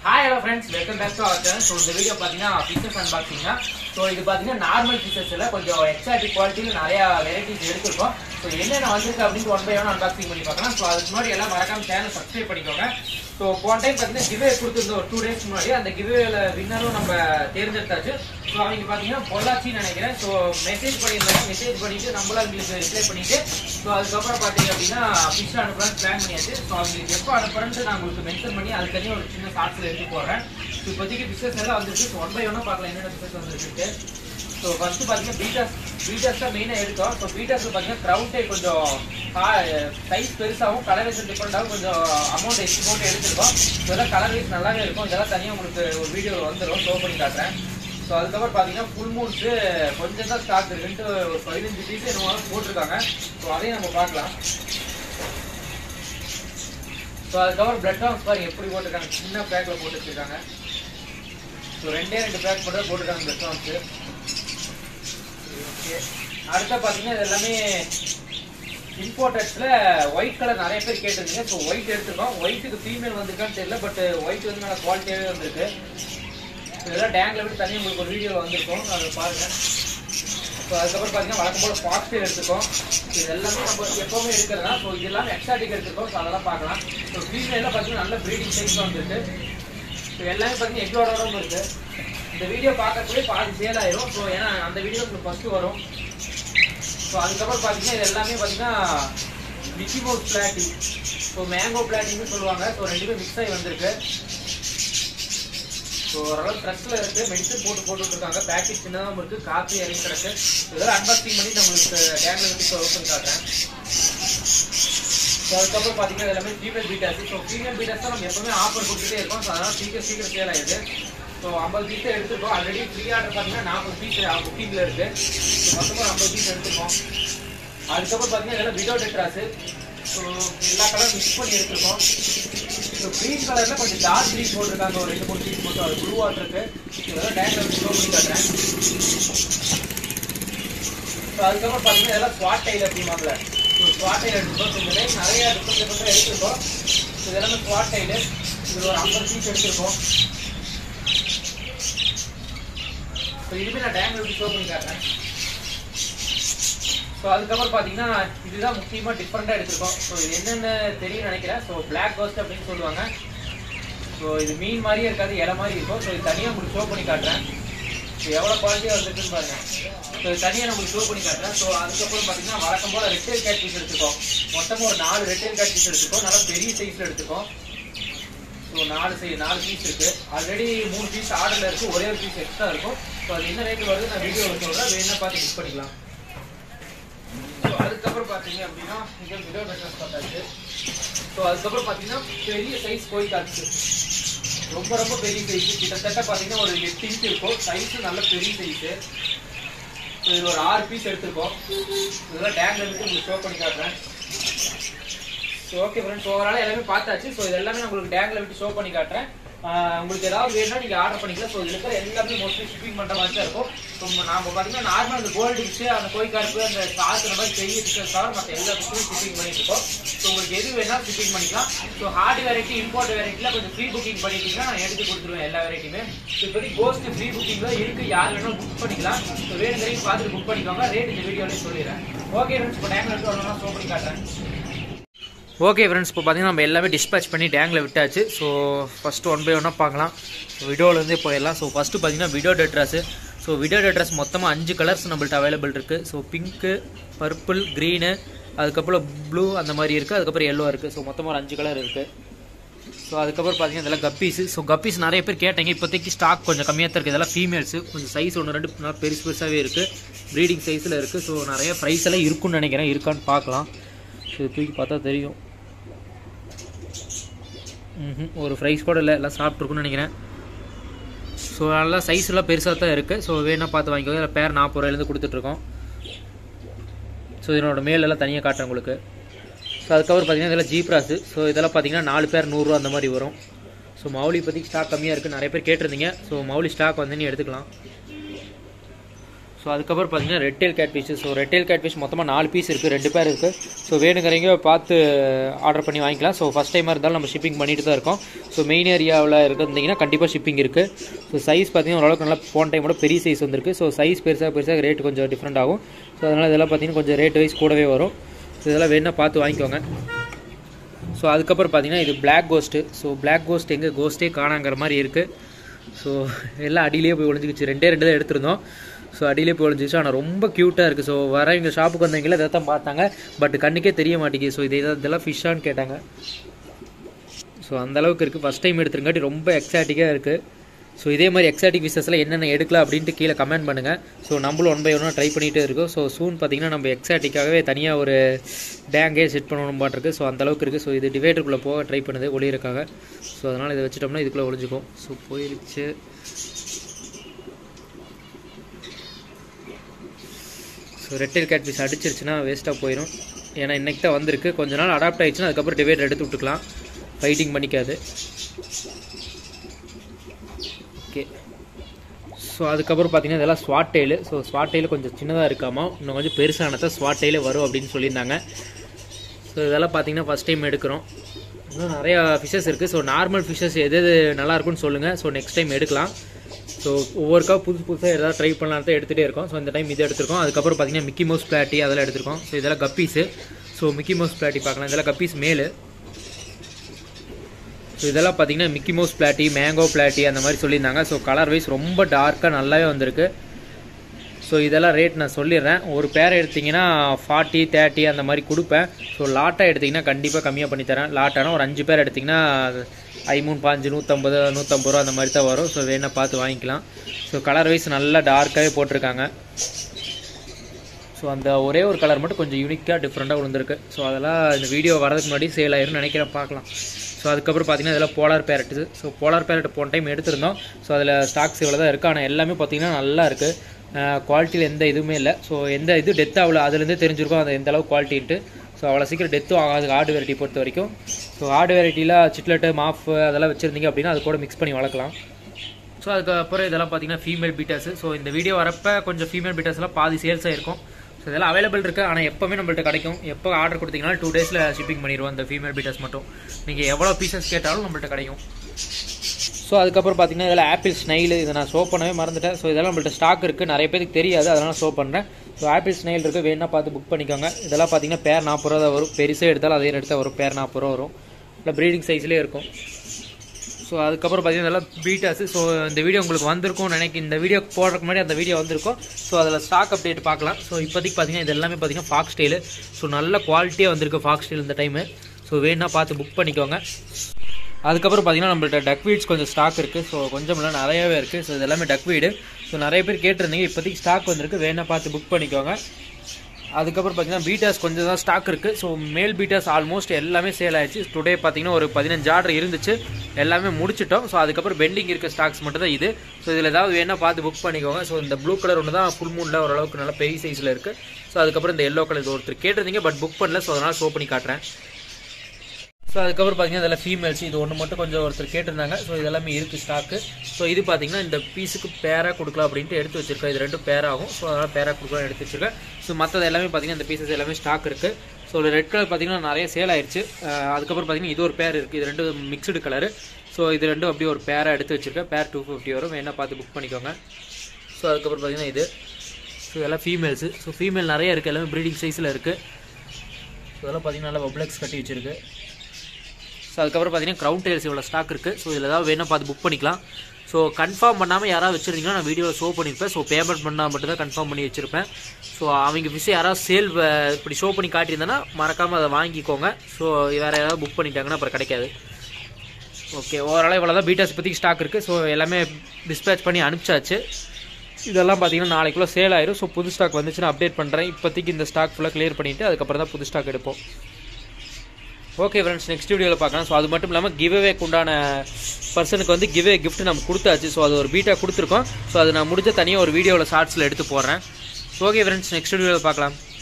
Hi hello friends welcome back to our channel so இந்த video பார்த்தீங்கன்னா fishes unboxing தான் so இது பார்த்தீங்கன்னா நார்மல் ஃபிஷஸில் கொஞ்சம் எக்ஸாட்டிக் குவாலிட்டியில் நிறைய வெரைட்டிஸ் எடுத்திருக்கோம் ஸோ என்னென்ன வந்திருக்கு அப்படின்னு ஒன் பை ஒன் அன்பாக்சிங் பண்ணி பார்க்கலாம் ஸோ அதுக்கு முன்னாடி எல்லாம் மறக்காம சேனல் சப்ஸ்கிரைப் பண்ணிக்கோங்க ஸோ போன டைம் பார்த்தீங்கன்னா கிவே கொடுத்துருந்த ஒரு டூ டேஸ் முன்னாடி அந்த கிவேல வின்னரும் நம்ம தேர்ந்தெடுத்தாச்சு ஸோ அவங்க பார்த்தீங்கன்னா பொள்ளாச்சின்னு நினைக்கிறேன் ஸோ மெசேஜ் பண்ணியிருந்தாங்க மெசேஜ் பண்ணிட்டு நம்மளும் அவங்களுக்கு ரிப்ளை பண்ணிட்டு ஸோ அதுக்கப்புறம் பார்த்தீங்க அப்படின்னா ஃபிஷ் அனுப்புறான்னு பிளான் பண்ணியாச்சு ஸோ அவங்களுக்கு எப்போ அனுப்புறேன்ட்டு நான் உங்களுக்கு மென்ஷன் பண்ணி அது தனியாக ஒரு சின்ன ஷார்ட்ஸில் எடுத்து போடுறேன் ஸோ இப்போதைக்கு பிஸ்னஸ் எல்லாம் வந்துருக்கு ஸோ ஒன் பை ஒன்னாக பார்க்கலாம் என்னென்ன பிஸ்னஸ் வந்துருக்கு ஸோ ஃபர்ஸ்ட் பார்த்தீங்கன்னா பீட்டாஸ் பீட்டாஸ் தான் மெயினாக எடுத்தோம் ஸோ பீட்டாஸில் பார்த்தீங்கன்னா க்ரௌண்டே கொஞ்சம் சைஸ் பெருசாகவும் கலர் வைஸ் டிஃப்ரெண்டாகவும் கொஞ்சம் அமௌண்ட் எக்ஸ்ட் போட்டு எடுத்துருக்கோம் இதெல்லாம் கலர் வைஸ் நல்லாவே இருக்கும் இதெல்லாம் தனியாக உங்களுக்கு ஒரு வீடியோவில் வந்துடும் ஷோ பண்ணி காட்டுறேன் ஸோ அதுக்கப்புறம் பார்த்தீங்கன்னா ஃபுல் மூன்ஸு கொஞ்சம் தான் ஸ்டாக் இருக்குன்ட்டு ஒரு பதினஞ்சு பீஸ் என்னமோ போட்டிருக்காங்க ஸோ அதையும் நம்ம பார்க்கலாம் ஸோ அதுக்கப்புறம் பிளட் ஹவுஸ் பாருங்க எப்படி போட்டிருக்காங்க சின்ன பேக்கில் போட்டு வச்சிருக்காங்க ஸோ ரெண்டே ரெண்டு பேக் மட்டும் தான் போட்டிருக்காங்க பிளட் ஹவுஸு ஓகே அடுத்த பார்த்தீங்கன்னா இது எல்லாமே இம்போர்ட்டட்ஸில் ஒயிட் கலர் நிறைய பேர் கேட்டிருந்தீங்க ஸோ ஒயிட் எடுத்துருக்கோம் ஒயிட்டுக்கு ஃபீமேல் வந்திருக்கான்னு தெரியல பட் ஒயிட் வந்து நல்லா குவாலிட்டியாகவே வந்திருக்கு ஸோ இதெல்லாம் டேங்கில் விட்டு தனியாக உங்களுக்கு ஒரு வீடியோ வந்திருக்கும் அதை பாருங்கள் ஸோ அதுக்கப்புறம் பார்த்தீங்கன்னா வழக்கம் போல் ஃபாஸ்டேர் எடுத்துக்கோம் இது எல்லாமே நம்ம எப்போவுமே எடுக்கிறதா ஸோ இது எல்லாமே எக்ஸாட்டிக் எடுத்துக்கோம் ஸோ அதெல்லாம் பார்க்கலாம் ஸோ ஃபீமேலில் பார்த்தீங்கன்னா நல்ல ப்ரீடிங் சைஸ் வந்துருக்கு ஸோ எல்லாமே பார்த்தீங்கன்னா எங்களோட இருக்கு இந்த வீடியோ பார்க்கறதுலேயே பாதி சேல் ஆயிரும் ஸோ ஏன்னா அந்த வீடியோ உங்களுக்கு ஃபஸ்ட்டு வரும் ஸோ அதுக்கப்புறம் பார்த்தீங்கன்னா இது எல்லாமே பார்த்தீங்கன்னா Mickey Mouse platy so mango பிளாட்டிங்னு சொல்லுவாங்க ஸோ ரெண்டுமே மிக்ஸ் ஆகி வந்திருக்கு ஸோ ஓரளவு ட்ரெஸ்ஸில் இருக்குது மெடிசன் போட்டு போட்டுட்டு இருக்காங்க பேக்கெட் சின்னதாகவும் இருக்குது காற்று இறங்கி கிடக்கு இதெல்லாம் அன்பாக்சிங் பண்ணி நான் உங்களுக்கு டேங்கில் வச்சு ஓப்பன் காட்டுறேன் ஸோ அதுக்கப்புறம் பார்த்தீங்கன்னா இது எல்லாமே female bettas so female bettas தான் நம்ம எப்பவுமே ஆஃபர் கொடுத்துட்டே இருக்கோம் ஸோ அதனால் சீக்கிரம் சீக்கிரம் சேல் ஆயிடுது ஸோ ஐம்பது பீஸ் எடுத்துருக்கோம் ஆல்ரெடி ஃப்ரீ ஆர்டர் பார்த்தீங்கன்னா நாற்பது பீஸ் புக்கிங்கில் இருக்குது ஸோ மொத்தமாக ஐம்பது பீஸ் எடுத்துருக்கோம் அதுக்கப்புறம் பார்த்தீங்கன்னா இதெல்லாம் விடோ டெட்ராஸு ஸோ எல்லா கலரும் மிக்ஸ் பண்ணி எடுத்துருக்கோம் ஸோ க்ரீன் கலரில் கொஞ்சம் டார்க் க்ரீன் போட்டிருக்காங்க ஒரு ரெண்டு மூணு பீஸ் மட்டும் அது ப்ளூ வாட்டர் இருக்கு இதெல்லாம் டேங்கில் வச்சு ஷோ பண்ணி காட்டுறேன் ஸோ அதுக்கப்புறம் பார்த்தீங்கன்னா இதெல்லாம் ஸ்வாட் டைல் அப்படிம்பாங்கல ஸோ ஸ்வாட் டைல் எடுத்துருக்கோம் ஸோ இந்த டைம் நிறைய டிஃப்ரெண்ட் டிஃப்ரெண்ட்டாக எடுத்துருக்கோம் ஸோ இது எல்லாமே ஸ்வாட் டைலு இது ஒரு ஐம்பது பீஸ் எடுத்திருக்கோம் ஸோ இனிமேல் நான் டேங்கில் வச்சு ஷோ பண்ணி காட்டுறேன் ஸோ அதுக்கப்புறம் பார்த்தீங்கன்னா இதுதான் முக்கியமாக டிஃப்ரெண்ட்டாக எடுத்திருக்கோம் ஸோ இது என்னென்ன தெரியும் நினைக்கிறேன் ஸோ பிளாக் கோஸ்ட் அப்படின்னு சொல்லுவாங்க ஸோ இது மீன் மாதிரியே இருக்காது இலை மாதிரி இருக்கும் ஸோ இது தனியாக உங்களுக்கு ஷோ பண்ணி காட்டுறேன் ஸோ எவ்வளோ குவாலிட்டியாக வந்துருக்குன்னு பாருங்க ஸோ இது தனியாக நான் உங்களுக்கு ஷோ பண்ணி காட்டுறேன் ஸோ அதுக்கப்புறம் பார்த்தீங்கன்னா வழக்கம் போல் ரெட்டேல் கேட் பீஸ் எடுத்துக்கோம் மொத்தமாக ஒரு நாலு ரெட்டேல் கேட் பீஸ் எடுத்துக்கோம் நல்லா பெரிய சைஸில் எடுத்துக்கோம் ஸோ நாலு சை நாலு பீஸ் இருக்கு ஆல்ரெடி மூணு பீஸ் ஆர்டரில் இருக்கு ஒரே ஒரு பீஸ் எக்ஸ்ட்ரா இருக்கும் ஸோ அது என்ன ரேட் வருது நான் வீடியோவில் சொல்கிறேன் வேணா பார்த்து புக் பண்ணிக்கலாம் ஸோ அதுக்கப்புறம் பார்த்தீங்க அப்படின்னா இங்கே வீடியோ மெட்ரஸ் பார்த்தாச்சு ஸோ அதுக்கப்புறம் பார்த்தீங்கன்னா பெரிய சைஸ் கோய் காட்சி ரொம்ப ரொம்ப பெரிய சைஸ் கிட்டத்தட்ட பார்த்தீங்கன்னா ஒரு எட்டு இன்ச் இருக்கும் சைஸும் நல்ல பெரிய சைஸு ஸோ இது ஒரு ஆறு பீஸ் எடுத்திருக்கோம் இதெல்லாம் டேங்க்ல இருந்து உங்களுக்கு ஷோ பண்ணி காட்டுறேன் ஸோ ஓகே ஃப்ரெண்ட்ஸ் ஓவரால் எல்லாமே பார்த்தாச்சு ஸோ இது எல்லாமே நான் உங்களுக்கு டேங்கில் விட்டு ஷோ பண்ணி காட்டுறேன் ஆஹ் உங்களுக்கு ஏதாவது வேணும்னா நீங்கள் ஆர்டர் பண்ணிக்கலாம் ஸோ இதில் இருக்கிற எல்லாமே மோஸ்ட்லி ஷிப்பிங் பண்ணுற மாதிரி தான் இருக்கும் ஸோ நாம பார்த்தீங்கன்னா நார்மல் அந்த கோல்டு ஃபிஷ்ஷு அந்த கோய்க்கார்ப்பு அந்த சாத்து அந்த மாதிரி பெரிய ஃபிஷ்ஷஸ் தவிர மற்ற எல்லா ஃபிஷ்ஷும் ஷிப்பிங் பண்ணிட்டு இருக்கோம் ஸோ உங்களுக்கு எது வேணாலும் ஷிப்பிங் பண்ணிக்கலாம் ஸோ ஹார்ட் வெரைட்டி இம்போர்ட் வெரைட்டியில் கொஞ்சம் ஃப்ரீ புக்கிங் பண்ணிட்டீங்கன்னா நான் எடுத்து கொடுத்துருவேன் எல்லா வெரைட்டியுமே ஸோ இப்போதைக்கு கோஸ்ட் ஃப்ரீ புக்கிங்கில் இருக்குது யார் வேணாலும் புக் பண்ணிக்கலாம் ஸோ வேணுங்கிறதையும் பார்த்துட்டு புக் பண்ணிக்கோங்க ரேட் இந்த வீடியோலேயே சொல்லிடுறேன் ஓகே ஃப்ரெண்ட்ஸ் இப்போ டேங்கில் எடுத்து வரணும்னா ஷோ பண்ணி காட்டுறேன் ஓகே ஃப்ரெண்ட்ஸ் இப்போ பார்த்தீங்கன்னா நம்ம எல்லாமே டிஸ்பேச் பண்ணி டேங்கில் விட்டாச்சு ஸோ ஃபஸ்ட்டு ஒன் பை ஒன்னாக பார்க்கலாம் விடோலேருந்தே போயிடலாம் ஸோ ஃபஸ்ட்டு பார்த்தீங்கன்னா widow tetras so widow tetras மொத்தமாக அஞ்சு கலர்ஸ் நம்மள்ட்ட அவைலபிள் இருக்குது ஸோ பிங்க்கு பர்பிள் க்ரீனு அதுக்கப்புறம் ப்ளூ அந்த மாதிரி இருக்குது அதுக்கப்புறம் எல்லோ இருக்குது ஸோ மொத்தமாக ஒரு அஞ்சு கலர் இருக்குது ஸோ அதுக்கப்புறம் பார்த்தீங்கன்னா இதெல்லாம் கப்பீஸு ஸோ கப்பீஸ் நிறைய பேர் கேட்டீங்க இப்போதைக்கு ஸ்டாக் கொஞ்சம் கம்மியாக தான் இருக்குது இதெல்லாம் ஃபீமேல்ஸு கொஞ்சம் சைஸ் ஒன்று ரெண்டு நல்லா பெருசு பெருசாகவே இருக்குது ப்ரீடிங் சைஸில் இருக்குது ஸோ நிறைய ப்ரைஸ் எல்லாம் இருக்குன்னு நினைக்கிறேன் இருக்கான்னு பார்க்கலாம் ஸோ இது தூக்கி பார்த்தா தெரியும் ம்ஹும். ஒரு ப்ரைஸ் கூட இல்லை எல்லாம் சாப்பிட்ருக்குன்னு நினைக்கிறேன் ஸோ நல்லா சைஸ் எல்லாம் பெருசாக தான் இருக்குது ஸோ வேணா பார்த்து வாங்கிக்கோங்க இதில் பேர் நாற்பது ரூபாயிலேருந்து கொடுத்துட்ருக்கோம் ஸோ இதனோட மேல் எல்லாம் தனியாக காட்டுறேன் உங்களுக்கு ஸோ அதுக்கப்புறம் பார்த்தீங்கன்னா இதெல்லாம் ஜீப்ராஸு ஸோ இதெல்லாம் பார்த்தீங்கன்னா நாலு பேர் நூறுரூவா அந்த மாதிரி வரும் ஸோ மௌலி பற்றி ஸ்டாக் கம்மியாக இருக்குது நிறைய பேர் கேட்டிருந்தீங்க ஸோ மௌலி ஸ்டாக் வந்து நீ எடுத்துக்கலாம் ஸோ அதுக்கப்புறம் பார்த்தீங்கன்னா redtail cat fish so redtail cat fish மொத்தமாக நாலு பீஸ் இருக்குது ரெண்டு பேர் இருக்குது ஸோ வேணுங்கிறவங்க பார்த்து ஆர்டர் பண்ணி வாங்கிக்கலாம் ஸோ ஃபஸ்ட் டைமாக இருந்தாலும் நம்ம ஷிப்பிங் பண்ணிட்டு தான் இருக்கோம் ஸோ மெயின் ஏரியாவில் இருந்தீங்கன்னா கண்டிப்பாக ஷிப்பிங் இருக்குது ஸோ சைஸ் பார்த்தீங்கன்னா ஓரளவுக்கு நல்லா போன டைமோட பெரிய சைஸ் வந்திருக்கு ஸோ சைஸ் பெருசாக பெருசாக ரேட் கொஞ்சம் டிஃப்ரெண்ட் ஆகும் ஸோ அதனால் இதெல்லாம் பார்த்தீங்கன்னா கொஞ்சம் ரேட் வைஸ் கூடவே வரும் ஸோ இதெல்லாம் வேணால் பார்த்து வாங்கிக்கோங்க ஸோ அதுக்கப்புறம் பார்த்தீங்கன்னா இது black ghost so black ghost எங்கே கோஸ்ட்டே காணாங்கிற மாதிரி இருக்குது ஸோ எல்லாம் அடியிலே போய் ஒளிஞ்சிக்கிச்சு ரெண்டே ரெண்டு தான் எடுத்திருந்தோம் ஸோ அடியிலே போய் ஒளிஞ்சிச்சு ஆனால் ரொம்ப க்யூட்டாக இருக்குது ஸோ வர இங்கே ஷாப்புக்கு வந்தவங்களே இதை தான் பார்த்தாங்க பட் கண்ணுக்கே தெரிய மாட்டேங்குது ஸோ இது இதெல்லாம் ஃபிஷ்ஷான்னு கேட்டாங்க ஸோ அந்த அளவுக்கு இருக்குது ஃபஸ்ட் டைம் எடுத்துருங்காட்டி ரொம்ப எக்ஸாட்டிக்காக இருக்குது ஸோ இதே மாதிரி எக்ஸாட்டிக் விசஸில் என்னென்ன எடுக்கலாம் அப்படின்ட்டு கீழே கமெண்ட் பண்ணுங்கள் ஸோ நம்மளும் ஒன் பை ஒன்னாக ட்ரை பண்ணிகிட்டே இருக்கோம் ஸோ சூன் பார்த்தீங்கன்னா நம்ம எக்ஸாட்டிக்காகவே தனியாக ஒரு டேங்கே செட் பண்ணணும் பாட்டிருக்கு ஸோ அந்த அளவுக்கு இருக்குது ஸோ இது டிவைடருக்குள்ளே போக ட்ரை பண்ணுது ஒளியறக்காக ஸோ அதனால் இதை வச்சுட்டோம்னா இதுக்குள்ளே ஒளிஞ்சிக்கும் ஸோ போயிருச்சு ஸோ ரெட்டல் கேட் பீஸ் அடிச்சிருச்சுன்னா வேஸ்ட்டாக போயிடும் ஏன்னா இன்றைக்கி தான் வந்திருக்கு கொஞ்ச நாள் அடாப்ட் ஆயிடுச்சுன்னா அதுக்கப்புறம் டிவைடர் எடுத்து விட்டுக்கலாம் ஃபைட்டிங் பண்ணிக்காது ஓகே ஸோ அதுக்கப்புறம் பார்த்தீங்கன்னா இதெல்லாம் swordtail so swordtail கொஞ்சம் சின்னதாக இருக்காமா இன்னும் கொஞ்சம் பெருசானதான் ஸ்வாட் டெயிலே வரும் அப்படின்னு சொல்லியிருந்தாங்க ஸோ இதெல்லாம் பார்த்தீங்கன்னா ஃபஸ்ட் டைம் எடுக்கிறோம் இன்னும் நிறையா ஃபிஷஸ் இருக்குது ஸோ நார்மல் ஃபிஷஸ் எது எது நல்லா இருக்குன்னு சொல்லுங்கள் ஸோ நெக்ஸ்ட் டைம் எடுக்கலாம் ஸோ ஒவ்வொருக்கா புதுசு புதுசாக எதாவது ட்ரை பண்ணலாம் தான் எடுத்துகிட்டே இருக்கோம் ஸோ இந்த டைம் இது எடுத்திருக்கோம் அதுக்கப்புறம் பார்த்தீங்கன்னா மிக்கி மவுஸ் பிளாட்டி அதெல்லாம் எடுத்திருக்கோம் ஸோ இதெல்லாம் guppies so Mickey Mouse platy பார்க்கலாம் இதெல்லாம் கப்பீஸ் மேலு ஸோ இதெல்லாம் பார்த்தீங்கன்னா Mickey Mouse platy mango platy அந்த மாதிரி சொல்லியிருந்தாங்க ஸோ கலர் வைஸ் ரொம்ப டார்க்காக நல்லாவே வந்திருக்கு ஸோ இதெல்லாம் ரேட் நான் சொல்லிடுறேன் ஒரு பேர் எடுத்திங்கன்னா ஃபார்ட்டி தேர்ட்டி அந்த மாதிரி கொடுப்பேன் ஸோ லாட்டாக எடுத்திங்கன்னா கண்டிப்பாக கம்மியாக பண்ணி தரேன் லாட்டானா ஒரு அஞ்சு பேர் எடுத்திங்கன்னா ஐமூணு பாஞ்சு நூற்றம்பது நூற்றம்பது ரூபா அந்த மாதிரி தான் வரும் ஸோ வேணால் பார்த்து வாங்கிக்கலாம் ஸோ கலர் வைஸ் நல்லா டார்க்காகவே போட்டிருக்காங்க ஸோ அந்த ஒரே ஒரு கலர் மட்டும் கொஞ்சம் யூனிக்காக டிஃப்ரெண்ட்டாக விழுந்திருக்கு ஸோ அதெல்லாம் இந்த வீடியோ வரதுக்கு முன்னாடி சேல் ஆயிரும்னு நினைக்கிறேன் பார்க்கலாம் ஸோ அதுக்கப்புறம் பார்த்தீங்கன்னா இதெல்லாம் polar parrot so polar parrot போன டைம் எடுத்திருந்தோம் ஸோ அதில் ஸ்டாக்ஸ் இவ்வளோ தான் இருக்குது ஆனால் எல்லாமே பார்த்தீங்கன்னா நல்லா இருக்குது குவாலிட்டியில் எந்த இதுவுமே இல்லை ஸோ எந்த இது டெத் ஆகல அதுலேருந்தே தெரிஞ்சிருக்கும் அது எந்த அளவு குவாலிட்டின்ட்டு ஸோ அவ்வளோ சீக்கிரம் டெத்தும் ஆகாது ஆடு வெரைட்டி பொறுத்த வரைக்கும் ஸோ ஆடு வெரைட்டியில் சிட்லெட்டு மாஃப் அதெல்லாம் வச்சுருந்தீங்க அப்படின்னா அது கூட மிக்ஸ் பண்ணி வளர்க்கலாம் ஸோ அதுக்கப்புறம் இதெல்லாம் பார்த்தீங்கன்னா ஃபீமேல் பீட்டர்ஸ் ஸோ இந்த வீடியோ வரப்போ கொஞ்சம் ஃபீமேல் பீட்டர்ஸ்லாம் பாதி சேல்ஸ் ஆயிருக்கும் ஸோ இதெல்லாம் அவைலபிள் இருக்குது ஆனால் எப்போவுமே நம்மள்ட்ட கிடைக்கும் எப்போ ஆர்டர் கொடுத்தீங்கன்னா டூ டேஸில் ஷிப்பிங் பண்ணிடுவோம் இந்த ஃபீமேல் பீட்டர்ஸ் மட்டும் நீங்கள் எவ்வளோ பீசஸ் கேட்டாலும் நம்மள்ட்ட கிடைக்கும் ஸோ அதுக்கப்புறம் பார்த்தீங்கன்னா இதில் ஆப்பிள் ஸ்னைல் இதை நான் ஷோ பண்ணவே மறந்துட்டேன் ஸோ இதெல்லாம் நம்மள்ட்ட ஸ்டாக் இருக்குது நிறைய பேருக்கு தெரியாது அதனால் ஷோ பண்ணுறேன் ஸோ ஆப்பிள் ஸ்னைல் இருக்குது வேணா பார்த்து புக் பண்ணிக்கோங்க இதெல்லாம் பார்த்தீங்கன்னா பேர் நாற்பது ரூபா தான் வரும் பெருசாக எடுத்தாலும் அதே எடுத்தால் வரும் பேர் நாற்பது ரூபா வரும் இல்லை ப்ரீடிங் சைஸ்லேயே இருக்கும் ஸோ அதுக்கப்புறம் பார்த்தீங்கன்னா இதெல்லாம் பீட்டாஸு ஸோ இந்த வீடியோ உங்களுக்கு வந்திருக்கும் நினைக்க இந்த வீடியோ போடுறதுக்கு முன்னாடி அந்த வீடியோ வந்திருக்கும் ஸோ அதில் ஸ்டாக் அப்டேட் பார்க்கலாம் ஸோ இப்போதைக்கு பார்த்தீங்கன்னா இது எல்லாமே பார்த்தீங்கன்னா ஃபாக்ஸ் ஸ்டைலு ஸோ நல்ல குவாலிட்டியாக வந்திருக்கு ஃபாக்ஸ் ஸ்டைல் இந்த டைமு ஸோ வேணா பார்த்து புக் பண்ணிக்கோங்க அதுக்கப்புறம் பார்த்தீங்கன்னா நம்மள்ட்ட டக் வீட்ஸ் கொஞ்சம் ஸ்டாக் இருக்குது ஸோ கொஞ்சம் இல்லை நிறையவே இருக்குது ஸோ இது எல்லாமே டக் வீடு ஸோ நிறைய பேர் கேட்டிருந்தீங்க இப்போதைக்கு ஸ்டாக் வந்திருக்கு வேணா பார்த்து புக் பண்ணிக்கோங்க அதுக்கப்புறம் பார்த்தீங்கன்னா பீட்டாஸ் கொஞ்சம் தான் ஸ்டாக் இருக்குது ஸோ மேல் பீட்டாஸ் ஆல்மோஸ்ட் எல்லாமே சேல் ஆயிடுச்சு டுடே பார்த்தீங்கன்னா ஒரு பதினஞ்சு ஆர்டர் இருந்துச்சு எல்லாமே முடிச்சிட்டோம் ஸோ அதுக்கப்புறம் பெண்டிங் இருக்க ஸ்டாக்ஸ் மட்டும் தான் இது ஸோ இதில் ஏதாவது வேணால் பார்த்து புக் பண்ணிக்கோங்க ஸோ இந்த ப்ளூ கலர் ஒன்று தான் ஃபுல் மூனில் ஓரளவுக்கு நல்ல பெரிய சைஸில் இருக்குது ஸோ அதுக்கப்புறம் இந்த எல்லோ கலர் இது ஒருத்தர் கேட்டிருந்தீங்க பட் புக் பண்ணல ஸோ அதனால் ஷோ பண்ணி காட்டுறேன் ஸோ அதுக்கப்புறம் பார்த்தீங்கன்னா இதெல்லாம் ஃபீமேல்ஸ் இது ஒன்று மட்டும் கொஞ்சம் ஒருத்தர் கேட்டிருந்தாங்க ஸோ இதெல்லாமே இருக்குது ஸ்டாக்கு ஸோ இது பார்த்தீங்கன்னா இந்த பீஸுக்கு பேராக கொடுக்கலாம் அப்படின்ட்டு எடுத்து வச்சிருக்கேன் இது ரெண்டும் பேர் ஆகும் ஸோ அதனால் பேராக கொடுக்கலாம் எடுத்து வச்சிருக்கேன் ஸோ மற்றது எல்லாமே பார்த்தீங்கன்னா இந்த பீசஸ் எல்லாமே ஸ்டாக் இருக்குது ஸோ ரெட் கலர் பார்த்தீங்கன்னா நிறைய சேல் ஆயிடுச்சு அஹ் அதுக்கப்புறம் பார்த்தீங்கன்னா இது ஒரு பேர் இருக்குது இது ரெண்டு மிக்சடு கலரு ஸோ இது ரெண்டும் அப்படியே ஒரு பேராக எடுத்து வச்சிருக்கேன் பேர் டூ ஃபிஃப்டி வரும் வேணால் பார்த்து புக் பண்ணிக்கோங்க ஸோ அதுக்கப்புறம் பார்த்தீங்கன்னா இது ஸோ இதெல்லாம் ஃபீமேல்ஸு ஸோ ஃபீமேல் நிறைய இருக்குது எல்லாமே ப்ரீடிங் சைஸில் இருக்குது ஸோ இதெல்லாம் பார்த்தீங்கன்னா நல்லா பப்ளக்ஸ் கட்டி வச்சிருக்கு ஸோ அதுக்கப்புறம் பார்த்தீங்கன்னா க்ரௌண்ட் டேல்ஸ் இவ்வளோ ஸ்டாக் இருக்குது ஸோ இதில் ஏதாவது வேணும் பார்த்து புக் பண்ணிக்கலாம் ஸோ கன்ஃபார்ம் பண்ணாமல் யாராவது வச்சுருந்தீங்கன்னா நான் வீடியோவில் ஷோ பண்ணியிருப்பேன் ஸோ பேமெண்ட் பண்ணால் மட்டும் தான் கன்ஃபார்ம் பண்ணி வச்சுருப்பேன் ஸோ அவங்க ஃபிஷ் யாராவது சேல் இப்படி ஷோ பண்ணி காட்டியிருந்தேன்னா மறக்காமல் அதை வாங்கிக்கோங்க ஸோ வேறு யாராவது புக் பண்ணிட்டாங்கன்னா அப்புறம் கிடைக்காது ஓகே ஓவராலாக இவ்வளோ தான் பீட்டாஸ் பற்றி ஸ்டாக் இருக்குது ஸோ எல்லாமே டிஸ்பேச் பண்ணி அனுப்பிச்சாச்சு இதெல்லாம் பார்த்தீங்கன்னா நாளைக்குள்ளே சேல் ஆயிரும் ஸோ புது ஸ்டாக் வந்துச்சுன்னா அப்டேட் பண்ணுறேன் இப்போதைக்கு இந்த ஸ்டாக் ஃபுல்லாக க்ளியர் பண்ணிவிட்டு அதுக்கப்புறம் தான் புது ஸ்டாக் எடுப்போம் ஓகே ஃப்ரெண்ட்ஸ் நெக்ஸ்ட் வீடியோவில் பார்க்கலாம் ஸோ அது மட்டும் இல்லாமல் கிவ்அவேக்கு உண்டான பர்சனுக்கு வந்து கிவ்வே கிஃப்ட் நம்ம கொடுத்தாச்சு ஸோ அது ஒரு பீட்டாக கொடுத்துருக்கோம் ஸோ அது நான் முடிஞ்ச தனியாக ஒரு வீடியோவில் ஷார்ட்ஸில் எடுத்து போடுறேன் ஓகே ஃப்ரெண்ட்ஸ் நெக்ஸ்ட் வீடியோவில் பார்க்கலாம்